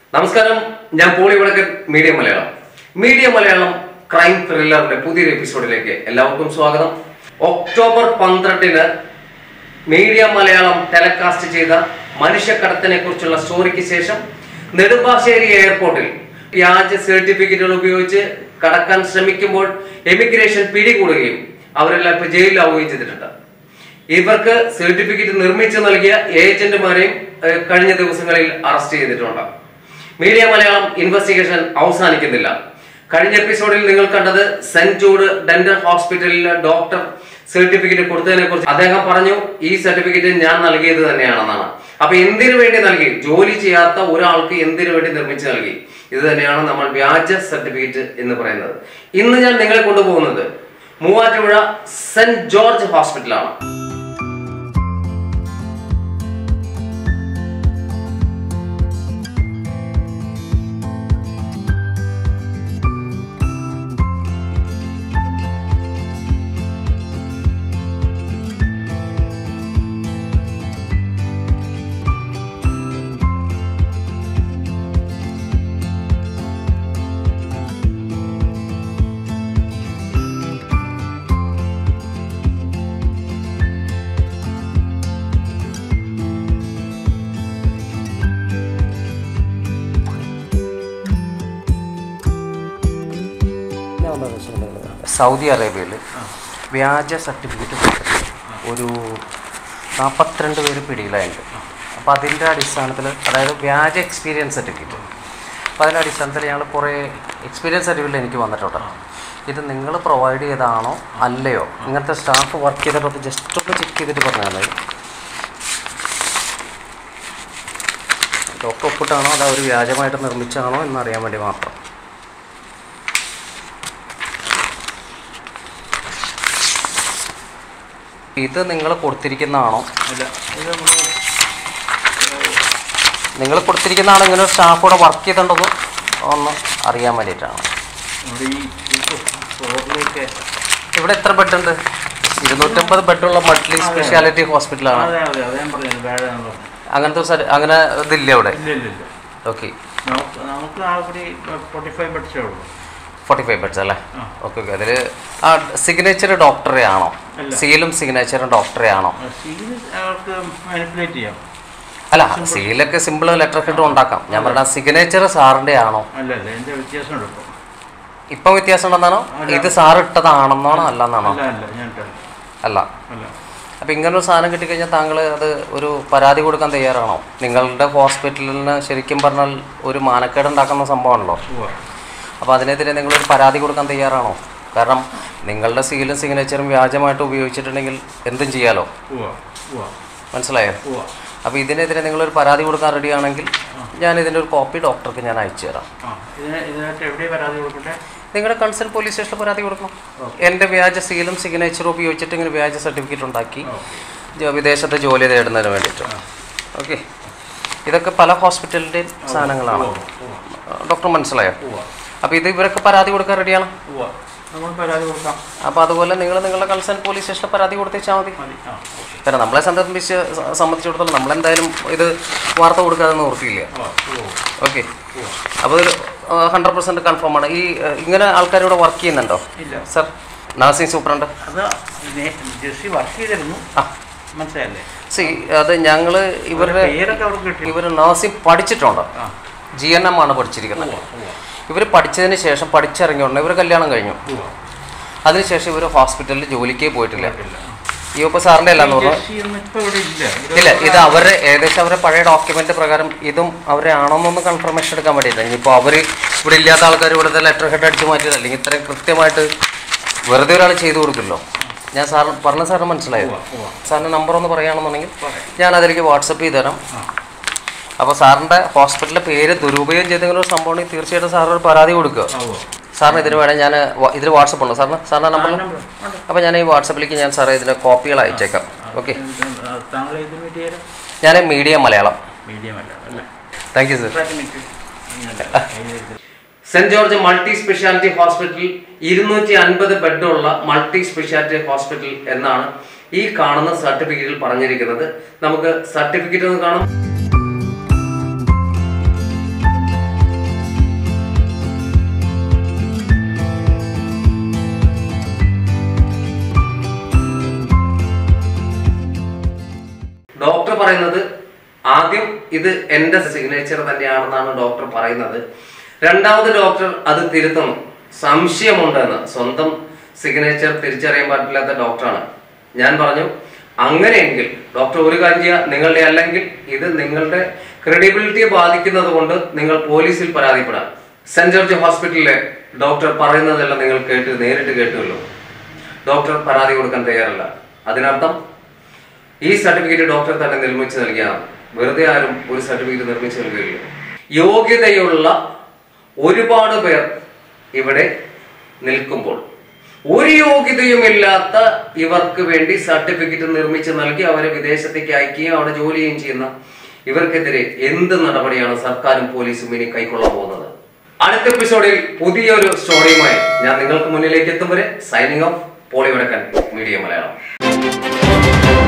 നമസ്കാരം ഞാൻ Poly Vadakkan media Malayalam media Malayalam crime ത്രില്ലറിന്റെ പുതിയൊരു എപ്പിസോഡിലേക്ക് എല്ലാവർക്കും സ്വാഗതം ഒക്ടോബർ പന്ത്രണ്ടിന് മീഡിയ മലയാളം ടെലികാസ്റ്റ് ചെയ്ത മനുഷ്യക്കടത്തിനെ കുറിച്ചുള്ള സ്റ്റോറിക്ക് ശേഷം നെടുമ്പാശ്ശേരി എയർപോർട്ടിൽ വ്യാജ സർട്ടിഫിക്കറ്റുകൾ ഉപയോഗിച്ച് കടക്കാൻ ശ്രമിക്കുമ്പോൾ എമിഗ്രേഷൻ പിടികൂടുകയും അവരെല്ലാം ഇപ്പൊ ജയിലിലാവുകയും ചെയ്തിട്ടുണ്ട് ഇവർക്ക് സർട്ടിഫിക്കറ്റ് നിർമ്മിച്ചു നൽകിയ ഏജന്റുമാരെയും ഏഹ്, കഴിഞ്ഞ ദിവസങ്ങളിൽ അറസ്റ്റ് ചെയ്തിട്ടുണ്ട് മീഡിയ മലയാളം ഇൻവെസ്റ്റിഗേഷൻ അവസാനിക്കുന്നില്ല കഴിഞ്ഞ എപ്പിസോഡിൽ നിങ്ങൾ കണ്ടത് സെന്റ് ജൂഡ് ഡെന്റൽ ഹോസ്പിറ്റലിലെ ഡോക്ടർ സർട്ടിഫിക്കറ്റ് കൊടുത്തതിനെ കുറിച്ച് അദ്ദേഹം പറഞ്ഞു ഈ സർട്ടിഫിക്കറ്റ് ഞാൻ നൽകിയത് തന്നെയാണെന്നാണ് അപ്പൊ എന്തിനു വേണ്ടി നൽകി ജോലി ചെയ്യാത്ത ഒരാൾക്ക് എന്തിനു വേണ്ടി നിർമ്മിച്ചു നൽകി ഇത് തന്നെയാണ് നമ്മൾ വ്യാജ സർട്ടിഫിക്കറ്റ് എന്ന് പറയുന്നത് ഇന്ന് ഞാൻ നിങ്ങളെ കൊണ്ടുപോകുന്നത് മൂവാറ്റുപുഴ സെന്റ് ജോർജ് ഹോസ്പിറ്റലാണ് സൗദി അറേബ്യയിൽ വ്യാജ സർട്ടിഫിക്കറ്റ് കൊടുത്തിട്ട് ഒരു നാൽപ്പത്തിരണ്ട് പേര് പിടിയിലായിട്ടുണ്ട് അപ്പോൾ അതിൻ്റെ അടിസ്ഥാനത്തിൽ അതായത് വ്യാജ എക്സ്പീരിയൻസ് സർട്ടിഫിക്കറ്റ് അപ്പോൾ അതിൻ്റെ അടിസ്ഥാനത്തിൽ ഞങ്ങൾ കുറേ എക്സ്പീരിയൻസ് സർട്ടിഫിക്കറ്റ് എനിക്ക് വന്നിട്ടുണ്ട് ഇത് നിങ്ങൾ പ്രൊവൈഡ് ചെയ്തതാണോ അല്ലയോ ഇങ്ങനത്തെ സ്റ്റാഫ് വർക്ക് ചെയ്തിട്ടൊക്കെ ജസ്റ്റ് ഒന്ന് ചെക്ക് ചെയ്തിട്ട് പറഞ്ഞാൽ മതി ഡോക്ടർ ഒപ്പിട്ടാണോ അത് അവർ വ്യാജമായിട്ട് നിർമ്മിച്ചാണോ എന്നറിയാൻ വേണ്ടി മാത്രം ഇത് നിങ്ങൾ കൊടുത്തിരിക്കുന്നതാണോ ഇല്ല ഇത് നമ്മൾ നിങ്ങൾ കൊടുത്തിരിക്കുന്നതാണ് ഇങ്ങനെ ഒരു സ്റ്റാഫ് കൂടെ വർക്ക് ചെയ്തിട്ടുണ്ടെന്ന് ഒന്ന് അറിയാൻ വേണ്ടിയിട്ടാണ് നമ്മുടെ ഈ ഫ്ലോറിലേക്ക് ഇവിടെ എത്ര ബെഡ് ഉണ്ട് ഇരുന്നൂറ്റമ്പത് ബെഡുള്ള മൾട്ടി സ്പെഷ്യാലിറ്റി ഹോസ്പിറ്റലാണ് അതെ അതെ അതെ ഞാൻ പറഞ്ഞത് വേഴാന്ന് പറഞ്ഞു അങ്ങനത്തെ ഒരു സ്ഥലം- അങ്ങനെ ഇതില്ല ഇവിടെ ഇല്ല ഇല്ല ഇല്ല ഓക്കെ നമുക്ക് നമുക്ക് ആകെ ഫോർട്ടി ഫൈവ് ബെഡ്സേ ഉള്ളൂ ഫോർട്ടി ഫൈവ് ബെഡ്സ് അല്ലേ ആ. ഓക്കെ ഓക്കെ അതിൽ ആ സിഗ്നേച്ചർ ഡോക്ടറെ ആണോ അല്ല. സീലും സിഗ്നേച്ചറും ഡോക്ടറെ ആണോ സീൽ അവർക്ക് മാനിപ്പുലേറ്റ് ചെയ്യാം അല്ല സീലൊക്കെ സിമ്പിൾ ലെറ്റർ ഹെഡ് ഉണ്ടാക്കാം ഞാൻ പറഞ്ഞ സിഗ്നേച്ചർ സാറിൻ്റെ ആണോ അല്ല അല്ല എൻ്റെ വ്യത്യാസമുണ്ട് ഇപ്പോൾ ഇപ്പം വ്യത്യാസം ഉണ്ടെന്നാണോ അല്ല. ഇത് സാർ ഇട്ടതാണെന്നാണോ അല്ലെന്നാണോ അല്ല അല്ല ഞാൻ ഇട്ടല്ല. അല്ല അല്ല അപ്പം ഇങ്ങനൊരു സാധനം കിട്ടിക്കഴിഞ്ഞാൽ താങ്കൾ അത് ഒരു പരാതി കൊടുക്കാൻ തയ്യാറാണോ നിങ്ങളുടെ ഹോസ്പിറ്റലിന് ശരിക്കും പറഞ്ഞാൽ ഒരു മാനക്കേട് ഉണ്ടാക്കുന്ന സംഭവമാണല്ലോ ഉവ്വ അപ്പോൾ അതിനെതിരെ നിങ്ങളൊരു പരാതി കൊടുക്കാൻ തയ്യാറാണോ കാരണം നിങ്ങളുടെ സീലും സിഗ്നേച്ചറും വ്യാജമായിട്ട് ഉപയോഗിച്ചിട്ടുണ്ടെങ്കിൽ എന്തും ചെയ്യാലോ ഉവ്വ ഉവ്വ മനസ്സിലായോ ഉവ്വ അപ്പോൾ ഇതിനെതിരെ നിങ്ങളൊരു പരാതി കൊടുക്കാൻ റെഡിയാണെങ്കിൽ ഞാൻ ഇതിൻ്റെ ഒരു കോപ്പി ഡോക്ടർക്ക് ഞാൻ അയച്ചു തരാം ആ ഇതിന് ഇതിനായിട്ട് എവിടെ പരാതി കൊടുക്കട്ടെ നിങ്ങളുടെ കൺസേൺ പോലീസ് സ്റ്റേഷനിൽ പരാതി കൊടുക്കണം എൻ്റെ വ്യാജ സീലും സിഗ്നേച്ചറും ഉപയോഗിച്ചിട്ട് ഇങ്ങനെ വ്യാജ സർട്ടിഫിക്കറ്റ് ഉണ്ടാക്കി ജോ- വിദേശത്ത് ജോലി നേടുന്നതിന് വേണ്ടിയിട്ട് ഓക്കെ ഇതൊക്കെ പല ഹോസ്പിറ്റലിൻ്റെയും സാധനങ്ങളാണ് ഡോക്ടർ മനസ്സിലായോ ഉവ്വ അപ്പോൾ ഇത് ഇവരൊക്കെ പരാതി കൊടുക്കാൻ റെഡിയാണ് ഉവ്വ നമ്മൾ പരാതി കൊടുക്കാം അപ്പോൾ അതുപോലെ നിങ്ങൾ നിങ്ങളുടെ കൺസേൺ പോലീസ് സ്റ്റേഷനിൽ പരാതി കൊടുത്തേച്ചാൽ മതി മതി ആ ഓക്കെ കാരണം നമ്മളെ സംബന്ധിച്ച് സംബന്ധിച്ചിടത്തോളം നമ്മളെന്തായാലും ഇത് വാർത്ത കൊടുക്കാതെ നിവൃത്തിയില്ല ഉവ്വ ഉവ്വ ഓക്കെ അപ്പോൾ ഇത് ഹൺഡ്രഡ് പെർസെൻറ്റ് കൺഫേം ആണ് ഈ ഏഹ്, ഇങ്ങനെ ആൾക്കാർ ഇവിടെ വർക്ക് ചെയ്യുന്നുണ്ടോ ഇല്ല സർ നഴ്സിംഗ് സൂപ്രണ്ട് അത് ജെസ്സി വർക്ക് ചെയ്തിരുന്നു ആ മനസ്സിലായല്ലേ സി അത് ഞങ്ങൾ ഇവരുടെ പേരൊക്കെ അവർക്ക് കിട്ടി ഇവർ നഴ്സിംഗ് പഠിച്ചിട്ടുണ്ട് ആ ജി എൻ എം ആണ് പഠിച്ചിരിക്കുന്നത് ഉവ്വ ഉവ്വ ഇവർ പഠിച്ചതിന് ശേഷം പഠിച്ചിറങ്ങിയുണ്ട് ഇവർ കല്യാണം കഴിഞ്ഞു ഉവ്വ അതിനുശേഷം ഇവർ ഹോസ്പിറ്റലിൽ ജോലിക്കേ പോയിട്ടില്ല ഈ ഒപ്പം സാറിൻ്റെ അല്ലാന്ന് പറഞ്ഞു ജെസ്സി ഒന്നും ഇപ്പൊ ഇവിടെ ഇല്ല ഇല്ല ഇത് അവരുടെ ഏകദേശം അവരുടെ പഴയ ഡോക്യുമെന്റ് പ്രകാരം ഇതും അവരെ ആണോന്നൊന്ന് കൺഫർമേഷൻ എടുക്കാൻ വേണ്ടിയിട്ടാണ് ഇനിയിപ്പോൾ അവർ ഇവിടെ ഇല്ലാത്ത ആൾക്കാർ ഇവിടുത്തെ ലെറ്റർ ഹെഡ് അടിച്ച് മാറ്റിയത് അല്ലെങ്കിൽ ഇത്രയും കൃത്യമായിട്ട് വെറുതെ ഒരാൾ ചെയ്തു കൊടുക്കില്ലോ ഞാൻ സാർ പറഞ്ഞ സാറിന് മനസ്സിലായോ ഉവ്വ ഉവ്വ സാറിന് നമ്പർ ഒന്ന് പറയുകയാണെന്നുണ്ടെങ്കിൽ പറയാം. ഞാൻ അതിലേക്ക് വാട്സപ്പ് ചെയ്ത് തരാം ആ അപ്പോൾ സാറിൻ്റെ ഹോസ്പിറ്റലിലെ പേര് ദുരുപയോഗം ചെയ്തെങ്കിലും ഒരു സംഭവമാണെങ്കിൽ തീർച്ചയായിട്ടും സാർ ഒരു പരാതി കൊടുക്കുക ആ ഉവ്വ സാറിന് ഇതിന് വേണേൽ ഞാൻ ഇതിൽ വാട്സപ്പ് ഉണ്ടോ സാറിന് സാറിൻ്റെ നമ്പറിൽ നമ്പർ ഉണ്ട് അപ്പോൾ ഞാൻ ഈ വാട്സപ്പിലേക്ക് ഞാൻ സാറേ ഇതിൻ്റെ കോപ്പികൾ അയച്ചേക്കാം ഓക്കെ താങ്കൾ ഇത് മീഡിയ ഞാൻ മീഡിയ മലയാളം മീഡിയം അല്ല അല്ലേ താങ്ക് യു സർ ഒരു മിനിറ്റ് ഇങ്ങനെ Saint George multi speciality hospital ഇരുന്നൂറ്റി അൻപത് ബെഡുള്ള മൾട്ടി സ്പെഷ്യാലിറ്റി ഹോസ്പിറ്റൽ എന്നാണ് ഈ കാണുന്ന സർട്ടിഫിക്കറ്റിൽ പറഞ്ഞിരിക്കുന്നത് നമുക്ക് സർട്ടിഫിക്കറ്റ് ഒന്ന് കാണാം ഡോക്ടർ പറയുന്നത് ആദ്യം ഇത് എന്റെ സിഗ്നേച്ചർ തന്നെയാണെന്നാണ് ഡോക്ടർ പറയുന്നത് രണ്ടാമത് ഡോക്ടർ അത് തിരുത്തുന്നു സംശയമുണ്ടെന്ന് സ്വന്തം സിഗ്നേച്ചർ തിരിച്ചറിയാൻ പറ്റില്ലാത്ത ഡോക്ടറാണ് ഞാൻ പറഞ്ഞു അങ്ങനെയെങ്കിൽ ഡോക്ടർ ഒരു കാര്യം ചെയ്യുക നിങ്ങളുടെ അല്ലെങ്കിൽ ഇത് നിങ്ങളുടെ ക്രെഡിബിലിറ്റിയെ ബാധിക്കുന്നത് കൊണ്ട് നിങ്ങൾ പോലീസിൽ പരാതിപ്പെടാം സെന്റ് ജോർജ് ഹോസ്പിറ്റലിലെ ഡോക്ടർ പറയുന്നതെല്ലാം നിങ്ങൾ കേട്ട് നേരിട്ട് കേട്ടുമല്ലോ ഡോക്ടർ പരാതി കൊടുക്കാൻ തയ്യാറല്ല അതിനർത്ഥം ഈ സർട്ടിഫിക്കറ്റ് ഡോക്ടർ തന്നെ നിർമ്മിച്ചു നൽകിയാണ് വെറുതെ ആരും ഒരു സർട്ടിഫിക്കറ്റ് നിർമ്മിച്ചു നൽകുകയില്ല യോഗ്യതയുള്ള ഒരുപാട് പേർ ഇവിടെ നിൽക്കുമ്പോൾ ഒരു യോഗ്യതയുമില്ലാത്ത ഇവർക്ക് വേണ്ടി സർട്ടിഫിക്കറ്റ് നിർമ്മിച്ച് നൽകി അവരെ വിദേശത്തേക്ക് അയക്കുകയും അവിടെ ജോലി ചെയ്യുകയും ചെയ്യുന്ന ഇവർക്കെതിരെ എന്ത് നടപടിയാണ് സർക്കാരും പോലീസും ഇനി കൈക്കൊള്ളാൻ പോകുന്നത് അടുത്ത എപ്പിസോഡിൽ പുതിയൊരു സ്റ്റോറിയുമായി ഞാൻ നിങ്ങൾക്ക് മുന്നിലേക്ക് എത്തും വരെ signing off Poly Vadakkan media Malayalam